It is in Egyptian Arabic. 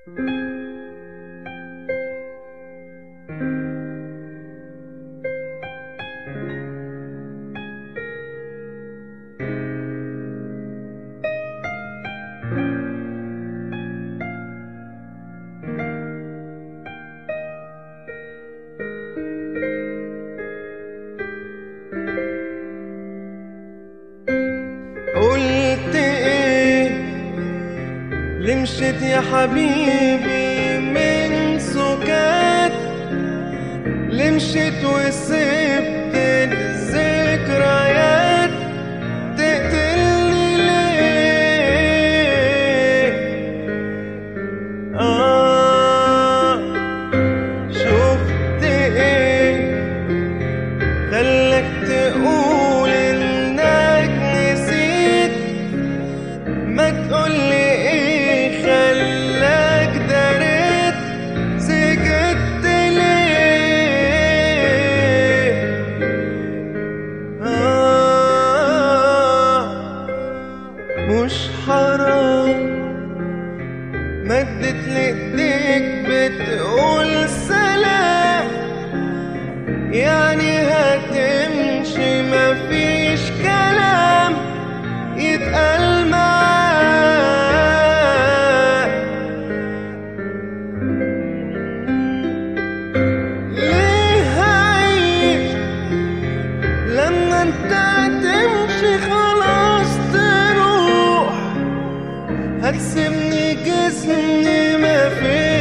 قلت ايه ليه مشيت يا حبيبي من سكات ليه مشيت وسبت الذكريات تقتلني ليه آه شفت ايه خلك تقول انك نسيت ما تقولي ايه خلاك دريت سكت ليه آه مش حرام مدت لإيديك بتقول سلام يعني هتمشي مفيش كلام يتقال معاك ليه هعيش لما انت هتمشي خلاص تروح هتسيبني جسمي مفيش